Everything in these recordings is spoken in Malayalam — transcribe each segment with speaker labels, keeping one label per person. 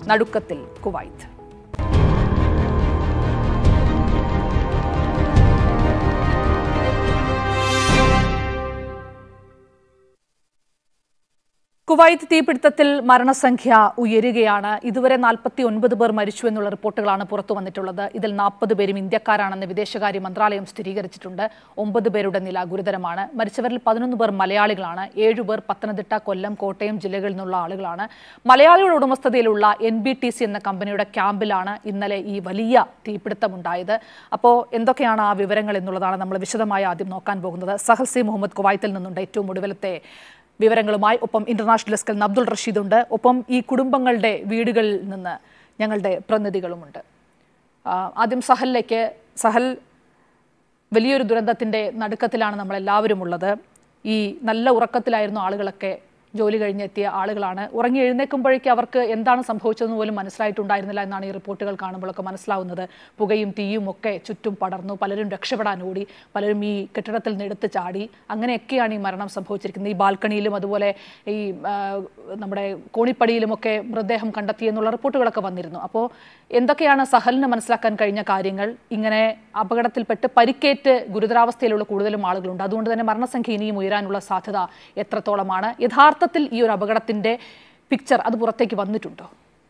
Speaker 1: നടുക്കത്തിൽ കുവൈത്ത് കുവൈത്ത് തീപിടുത്തത്തിൽ മരണസംഖ്യ ഉയരുകയാണ് ഇതുവരെ നാൽപ്പത്തി ഒൻപത് പേർ മരിച്ചു എന്നുള്ള റിപ്പോർട്ടുകളാണ് പുറത്തു വന്നിട്ടുള്ളത് ഇതിൽ നാൽപ്പത് പേരും ഇന്ത്യക്കാരാണെന്ന് വിദേശകാര്യ മന്ത്രാലയം സ്ഥിരീകരിച്ചിട്ടുണ്ട് ഒമ്പത് പേരുടെ നില ഗുരുതരമാണ് മരിച്ചവരിൽ പതിനൊന്ന് പേർ മലയാളികളാണ് ഏഴുപേർ പത്തനംതിട്ട കൊല്ലം കോട്ടയം ജില്ലകളിൽ നിന്നുള്ള ആളുകളാണ് മലയാളികളുടെ ഉടമസ്ഥതയിലുള്ള എൻ ബി ടി സി എന്ന കമ്പനിയുടെ ക്യാമ്പിലാണ് ഇന്നലെ ഈ വലിയ തീപിടുത്തമുണ്ടായത് അപ്പോൾ എന്തൊക്കെയാണ് ആ വിവരങ്ങൾ എന്നുള്ളതാണ് നമ്മൾ വിശദമായി ആദ്യം നോക്കാൻ പോകുന്നത് സഹൽ സി മുഹമ്മദ് കുവൈത്തിൽ നിന്നുണ്ട് ഏറ്റവും ഒടുവിലത്തെ വിവരങ്ങളുമായി ഒപ്പം ഇന്റർനാഷണൽ ഡെസ്കിൽ നിന്ന് അബ്ദുൾ റഷീദ് ഉണ്ട് ഒപ്പം ഈ കുടുംബങ്ങളുടെ വീടുകളിൽ നിന്ന് ഞങ്ങളുടെ പ്രതിനിധികളുമുണ്ട് ആ, ആദ്യം സഹലിലേക്ക് സഹൽ വലിയൊരു ദുരന്തത്തിന്റെ നടുക്കത്തിലാണ് നമ്മൾ എല്ലാവരും ഉള്ളത് ഈ നല്ല ഉറക്കത്തിലായിരുന്നു ആളുകളൊക്കെ ജോലി കഴിഞ്ഞെത്തിയ ആളുകളാണ് ഉറങ്ങി എഴുന്നേൽക്കുമ്പോഴേക്ക് അവർക്ക് എന്താണ് സംഭവിച്ചതെന്ന് പോലും മനസ്സിലായിട്ടുണ്ടായിരുന്നില്ല എന്നാണ് ഈ റിപ്പോർട്ടുകൾ കാണുമ്പോഴൊക്കെ മനസ്സിലാവുന്നത് പുകയും തീയും ഒക്കെ ചുറ്റും പടർന്നു പലരും രക്ഷപ്പെടാൻ ഓടി പലരും ഈ കെട്ടിടത്തിൽ നിന്ന് എടുത്ത് ചാടി അങ്ങനെയൊക്കെയാണ് ഈ മരണം സംഭവിച്ചിരിക്കുന്നത് ഈ ബാൽക്കണിയിലും അതുപോലെ ഈ ആ, നമ്മുടെ കോണിപ്പടിയിലുമൊക്കെ മൃതദേഹം കണ്ടെത്തി എന്നുള്ള റിപ്പോർട്ടുകളൊക്കെ വന്നിരുന്നു അപ്പോൾ എന്തൊക്കെയാണ് സഹലിന് മനസ്സിലാക്കാൻ കഴിഞ്ഞ കാര്യങ്ങൾ ഇങ്ങനെ അപകടത്തിൽപ്പെട്ട് പരിക്കേറ്റ് ഗുരുതരാവസ്ഥയിലുള്ള കൂടുതലും ആളുകളുണ്ട് അതുകൊണ്ട് തന്നെ മരണസംഖ്യ ഇനിയും ഉയരാനുള്ള സാധ്യത എത്രത്തോളമാണ് യഥാർത്ഥത്തിൽ ഈ ഒരു അപകടത്തിന്റെ പിക്ചർ അത് പുറത്തേക്ക് വന്നിട്ടുണ്ടോ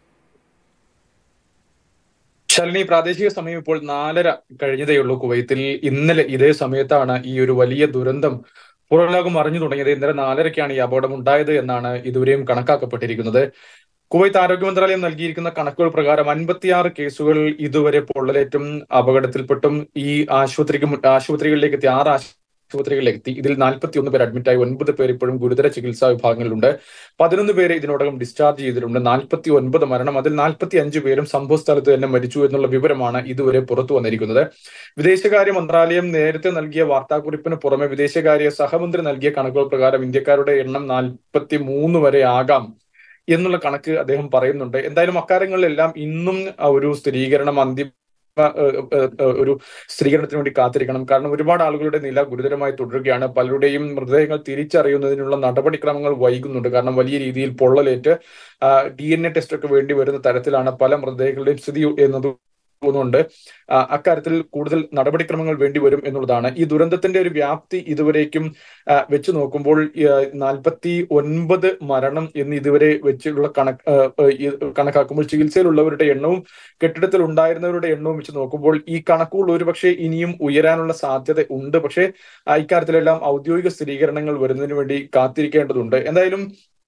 Speaker 2: ശാലിനി പ്രാദേശിക സമയം ഇപ്പോൾ നാലര കഴിഞ്ഞതേയുള്ളൂ കുവൈത്തിൽ ഇന്നലെ ഇതേ സമയത്താണ് ഈ ഒരു വലിയ ദുരന്തം പുറലോകം അറിഞ്ഞു തുടങ്ങിയത് ഇന്നലെ നാലരയ്ക്കാണ് ഈ അപകടം ഉണ്ടായത് എന്നാണ് ഇതുവരെയും കണക്കാക്കപ്പെട്ടിരിക്കുന്നത് കുവൈത്ത് ആരോഗ്യ മന്ത്രാലയം നൽകിയിരിക്കുന്ന കണക്കുകൾ പ്രകാരം അൻപത്തിയാറ് കേസുകൾ ഇതുവരെ പൊള്ളലേറ്റും അപകടത്തിൽപ്പെട്ടും ഈ ആശുപത്രിക്ക് മു- ആശുപത്രികളിലേക്ക് എത്തി ആറ് ആശുപത്രികളിലേക്ക് എത്തി ഇതിൽ നാൽപ്പത്തി ഒന്ന് പേർ അഡ്മിറ്റായി ഒൻപത് പേർ ഇപ്പോഴും ഗുരുതര ചികിത്സാ വിഭാഗങ്ങളിലുണ്ട് പതിനൊന്ന് പേരെ ഇതിനോടകം ഡിസ്ചാർജ് ചെയ്തിട്ടുണ്ട് നാൽപ്പത്തി ഒൻപത് മരണം അതിൽ നാൽപ്പത്തി അഞ്ച് പേരും സംഭവ സ്ഥലത്ത് തന്നെ മരിച്ചു എന്നുള്ള വിവരമാണ് ഇതുവരെ പുറത്തു വന്നിരിക്കുന്നത് വിദേശകാര്യ മന്ത്രാലയം നേരത്തെ നൽകിയ വാർത്താക്കുറിപ്പിന് പുറമെ വിദേശകാര്യ സഹമന്ത്രി നൽകിയ കണക്കുകൾ പ്രകാരം ഇന്ത്യക്കാരുടെ എണ്ണം നാൽപ്പത്തി മൂന്ന് വരെ ആകാം എന്നുള്ള കണക്ക് അദ്ദേഹം പറയുന്നുണ്ട് എന്തായാലും അക്കാര്യങ്ങളിലെല്ലാം ഇന്നും ആ ഒരു സ്ഥിരീകരണം അന്തിമ ഏഹ്, ഏഹ്, ഏഹ്, ഒരു സ്ഥിരീകരണത്തിന് വേണ്ടി കാത്തിരിക്കണം കാരണം ഒരുപാട് ആളുകളുടെ നില ഗുരുതരമായി തുടരുകയാണ് പലരുടെയും മൃതദേഹങ്ങൾ തിരിച്ചറിയുന്നതിനുള്ള നടപടിക്രമങ്ങൾ വൈകുന്നുണ്ട് കാരണം വലിയ രീതിയിൽ പൊള്ളലേറ്റ് ഡി എൻ എ ടെസ്റ്റ് ഒക്കെ വേണ്ടി വരുന്ന തരത്തിലാണ് പല മൃതദേഹങ്ങളുടെയും സ്ഥിതി എന്നത് ുണ്ട് അക്കാര്യത്തിൽ കൂടുതൽ നടപടിക്രമങ്ങൾ വേണ്ടി വരും എന്നുള്ളതാണ് ഈ ദുരന്തത്തിന്റെ ഒരു വ്യാപ്തി ഇതുവരേക്കും ആ, വെച്ച് നോക്കുമ്പോൾ നാൽപ്പത്തി ഒൻപത് മരണം എന്ന് ഇതുവരെ വെച്ചുള്ള കണക്ക് ആ, ആ, ഈ കണക്കാക്കുമ്പോൾ ചികിത്സയിലുള്ളവരുടെ എണ്ണവും കെട്ടിടത്തിൽ ഉണ്ടായിരുന്നവരുടെ എണ്ണവും വെച്ച് നോക്കുമ്പോൾ ഈ കണക്കുകൾ ഒരുപക്ഷെ ഇനിയും ഉയരാനുള്ള സാധ്യത ഉണ്ട് പക്ഷേ ആ, ഇക്കാര്യത്തിലെല്ലാം ഔദ്യോഗിക സ്ഥിരീകരണങ്ങൾ വരുന്നതിന് വേണ്ടി കാത്തിരിക്കേണ്ടതുണ്ട് എന്തായാലും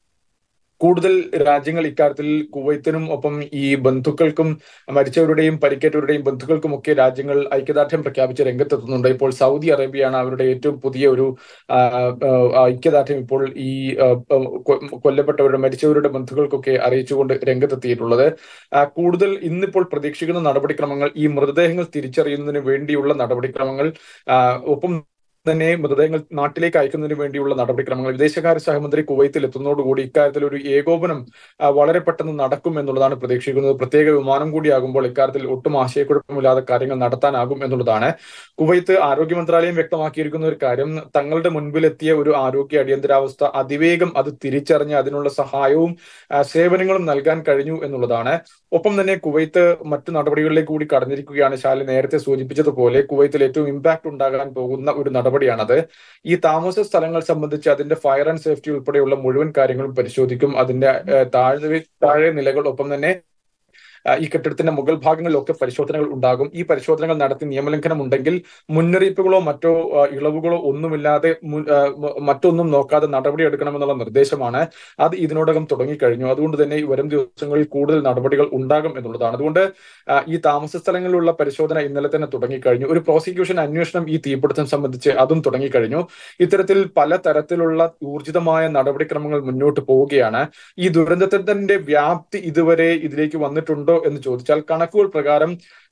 Speaker 2: കൂടുതൽ രാജ്യങ്ങൾ ഇക്കാര്യത്തിൽ കുവൈത്തിനും ഒപ്പം ഈ ബന്ധുക്കൾക്കും മരിച്ചവരുടെയും പരിക്കേറ്റവരുടെയും ബന്ധുക്കൾക്കും ഒക്കെ രാജ്യങ്ങൾ ഐക്യദാർഢ്യം പ്രഖ്യാപിച്ച് രംഗത്തെത്തുന്നുണ്ട് ഇപ്പോൾ സൗദി അറേബ്യയാണ് അവരുടെ ഏറ്റവും പുതിയ ഒരു ആ, ആ, ഐക്യദാർഢ്യം ഇപ്പോൾ ഈ ആ, ആ, കൊ- കൊല്ലപ്പെട്ടവരുടെ മരിച്ചവരുടെ ബന്ധുക്കൾക്കൊക്കെ അറിയിച്ചുകൊണ്ട് രംഗത്തെത്തിയിട്ടുള്ളത് ആ, കൂടുതൽ ഇന്നിപ്പോൾ പ്രതീക്ഷിക്കുന്ന നടപടിക്രമങ്ങൾ ഈ മൃതദേഹങ്ങൾ തിരിച്ചറിയുന്നതിന് വേണ്ടിയുള്ള നടപടിക്രമങ്ങൾ ആ, ഒപ്പം തന്നെ മൃതദേഹങ്ങൾ നാട്ടിലേക്ക് അയക്കുന്നതിന് വേണ്ടിയുള്ള നടപടിക്രമങ്ങൾ വിദേശകാര്യ സഹമന്ത്രി കുവൈത്തിൽ എത്തുന്നതോടുകൂടി ഇക്കാര്യത്തിൽ ഒരു ഏകോപനം ആ, വളരെ പെട്ടെന്ന് നടക്കും എന്നുള്ളതാണ് പ്രതീക്ഷിക്കുന്നത് പ്രത്യേക വിമാനം കൂടിയാകുമ്പോൾ ഇക്കാര്യത്തിൽ ഒട്ടും ആശയക്കുഴപ്പമില്ലാതെ കാര്യങ്ങൾ നടത്താനാകും എന്നുള്ളതാണ് കുവൈത്ത് ആരോഗ്യ മന്ത്രാലയം വ്യക്തമാക്കിയിരിക്കുന്ന ഒരു കാര്യം തങ്ങളുടെ മുൻപിലെത്തിയ ഒരു ആരോഗ്യ അടിയന്തരാവസ്ഥ അതിവേഗം അത് തിരിച്ചറിഞ്ഞ് അതിനുള്ള സഹായവും ആ, സേവനങ്ങളും നൽകാൻ കഴിഞ്ഞു എന്നുള്ളതാണ് ഒപ്പം തന്നെ കുവൈത്ത് മറ്റു നടപടികളിലേക്ക് കൂടി കടന്നിരിക്കുകയാണ് ശാലി നേരത്തെ സൂചിപ്പിച്ചതുപോലെ കുവൈത്തിൽ ഏറ്റവും ഇമ്പാക്ട് ഉണ്ടാകാൻ പോകുന്ന ഒരു നടപടിയാണത് ഈ താമസ സ്ഥലങ്ങൾ സംബന്ധിച്ച് അതിന്റെ ഫയർ ആൻഡ് സേഫ്റ്റി ഉൾപ്പെടെയുള്ള മുഴുവൻ കാര്യങ്ങളും പരിശോധിക്കും അതിന്റെ ഏഹ്, താഴെ താഴെ നിലകൾ ഒപ്പം തന്നെ ആ, ഈ കെട്ടിടത്തിന്റെ മുകൾ ഭാഗങ്ങളിലൊക്കെ പരിശോധനകൾ ഉണ്ടാകും ഈ പരിശോധനകൾ നടത്തി നിയമലംഘനം ഉണ്ടെങ്കിൽ മുന്നറിയിപ്പുകളോ മറ്റോ ആ, ഇളവുകളോ ഒന്നുമില്ലാതെ മുൻ- ആ, മ- മറ്റൊന്നും നോക്കാതെ നടപടിയെടുക്കണമെന്നുള്ള നിർദ്ദേശമാണ് അത് ഇതിനോടകം തുടങ്ങിക്കഴിഞ്ഞു അതുകൊണ്ട് തന്നെ ഈ വരും ദിവസങ്ങളിൽ കൂടുതൽ നടപടികൾ ഉണ്ടാകും എന്നുള്ളതാണ് അതുകൊണ്ട് ആ, ഈ താമസ സ്ഥലങ്ങളിലുള്ള പരിശോധന ഇന്നലെ തന്നെ തുടങ്ങിക്കഴിഞ്ഞു ഒരു പ്രോസിക്യൂഷൻ അന്വേഷണം ഈ തീപിടുത്തം സംബന്ധിച്ച് അതും തുടങ്ങിക്കഴിഞ്ഞു ഇത്തരത്തിൽ പല തരത്തിലുള്ള ഊർജിതമായ നടപടിക്രമങ്ങൾ മുന്നോട്ട് പോവുകയാണ് ഈ ദുരന്തത്തിന്റെ വ്യാപ്തി ഇതുവരെ ഇതിലേക്ക് വന്നിട്ടുണ്ടോ എന്ന് ചോദിച്ചാൽ കണക്കുകൾ പ്രകാരം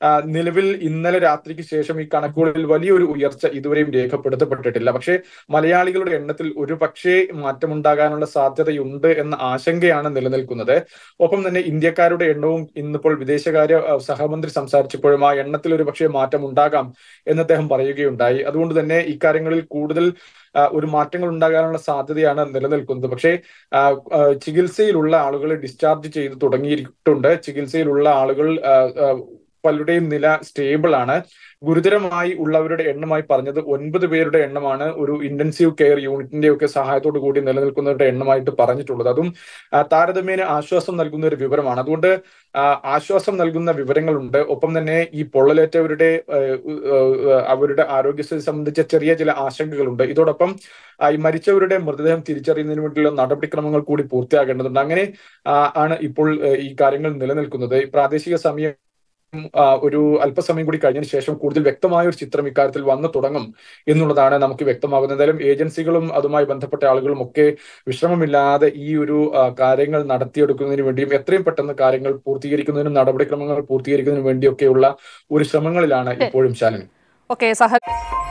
Speaker 2: ആ, നിലവിൽ ഇന്നലെ രാത്രിക്ക് ശേഷം ഈ കണക്കുകളിൽ വലിയൊരു ഉയർച്ച ഇതുവരെയും രേഖപ്പെടുത്തപ്പെട്ടിട്ടില്ല പക്ഷേ മലയാളികളുടെ എണ്ണത്തിൽ ഒരു പക്ഷേ മാറ്റമുണ്ടാകാനുള്ള സാധ്യതയുണ്ട് എന്ന ആശങ്കയാണ് നിലനിൽക്കുന്നത് ഒപ്പം തന്നെ ഇന്ത്യക്കാരുടെ എണ്ണവും ഇന്നിപ്പോൾ വിദേശകാര്യ ആ, സഹമന്ത്രി സംസാരിച്ചപ്പോഴും ആ എണ്ണത്തിൽ ഒരു പക്ഷേ മാറ്റം ഉണ്ടാകാം എന്ന് അദ്ദേഹം പറയുകയുണ്ടായി അതുകൊണ്ട് തന്നെ ഇക്കാര്യങ്ങളിൽ കൂടുതൽ ആ, ഒരു മാറ്റങ്ങൾ ഉണ്ടാകാനുള്ള സാധ്യതയാണ് നിലനിൽക്കുന്നത് പക്ഷേ ആ, ആ, ചികിത്സയിലുള്ള ആളുകളെ ഡിസ്ചാർജ് ചെയ്ത് തുടങ്ങിയിട്ടുണ്ട് ചികിത്സയിലുള്ള ആളുകൾ ആ, ആ, പലരുടെയും നില സ്റ്റേബിൾ ആണ് ഗുരുതരമായി ഉള്ളവരുടെ എണ്ണമായി പറഞ്ഞത് ഒൻപത് പേരുടെ എണ്ണമാണ് ഒരു ഇന്റൻസീവ് കെയർ യൂണിറ്റിന്റെ ഒക്കെ സഹായത്തോടു കൂടി നിലനിൽക്കുന്നവരുടെ എണ്ണമായിട്ട് പറഞ്ഞിട്ടുള്ളത് അതും ആ, താരതമ്യേന ആശ്വാസം നൽകുന്ന ഒരു വിവരമാണ് അതുകൊണ്ട് ആ, ആശ്വാസം നൽകുന്ന വിവരങ്ങളുണ്ട് ഒപ്പം തന്നെ ഈ പൊള്ളലേറ്റവരുടെ ആ, ആ, അവരുടെ ആരോഗ്യസ്ഥിതി സംബന്ധിച്ച ചെറിയ ചില ആശങ്കകളുണ്ട് ഇതോടൊപ്പം ആ, ഈ മരിച്ചവരുടെ മൃതദേഹം തിരിച്ചറിയുന്നതിന് വേണ്ടിയുള്ള നടപടിക്രമങ്ങൾ കൂടി പൂർത്തിയാകേണ്ടതുണ്ട് അങ്ങനെ ആ, ആണ് ഇപ്പോൾ ആ, ഈ കാര്യങ്ങൾ നിലനിൽക്കുന്നത് ഈ പ്രാദേശിക സമയം ആ, ഒരു അല്പസമയം കൂടി കഴിഞ്ഞതിന് ശേഷം കൂടുതൽ വ്യക്തമായ ഒരു ചിത്രം ഇക്കാര്യത്തിൽ വന്നു തുടങ്ങും എന്നുള്ളതാണ് നമുക്ക് വ്യക്തമാകുന്നത് എന്തായാലും ഏജൻസികളും അതുമായി ബന്ധപ്പെട്ട ആളുകളും ഒക്കെ വിശ്രമമില്ലാതെ ഈ ഒരു ആ, കാര്യങ്ങൾ നടത്തിയെടുക്കുന്നതിന് വേണ്ടിയും എത്രയും പെട്ടെന്ന് കാര്യങ്ങൾ പൂർത്തീകരിക്കുന്നതിനും നടപടിക്രമങ്ങൾ പൂർത്തീകരിക്കുന്നതിനും വേണ്ടിയൊക്കെയുള്ള ഒരു ശ്രമങ്ങളിലാണ് ഇപ്പോഴും ശാലിനി
Speaker 1: ഓക്കെ സഹ